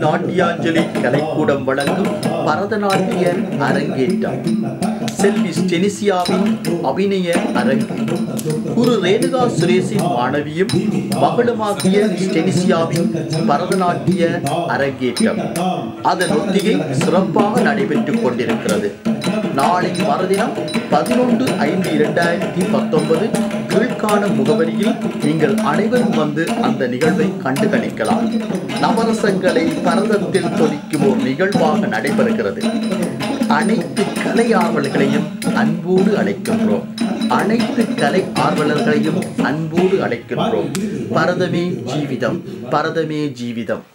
நாட்டியாஞ்சலி கலைக்கூடம் வழங்கும் பரதநாட்டிய அரங்கேற்றம் செல்வி ஸ்டெனிசியாவின் அபிநய அரங்கு குரு ரேணுகா சுரேஷின் மாணவியும் மகளுமாகிய ஸ்டெனிசியாவின் பரதநாட்டிய அரங்கேற்றம் அதன் ஒத்திகை சிறப்பாக நடைபெற்றுக் கொண்டிருக்கிறது நாளை மறுதினம் பதினொன்று ஐந்து இரண்டாயிரத்தி பத்தொன்பது கீழ்காண முகவரியில் நீங்கள் அனைவரும் வந்து அந்த நிகழ்வை கண்டு கணிக்கலாம் நவரசங்களை பரதத்தில் தொலிக்கும் ஒரு நிகழ்வாக நடைபெறுகிறது அனைத்து கலை ஆர்வலர்களையும் அன்போடு அழைக்கின்றோம் அனைத்து கலை ஆர்வலர்களையும் அன்போடு அழைக்கின்றோம் பரதமே ஜீவிதம் பரதமே ஜீவிதம்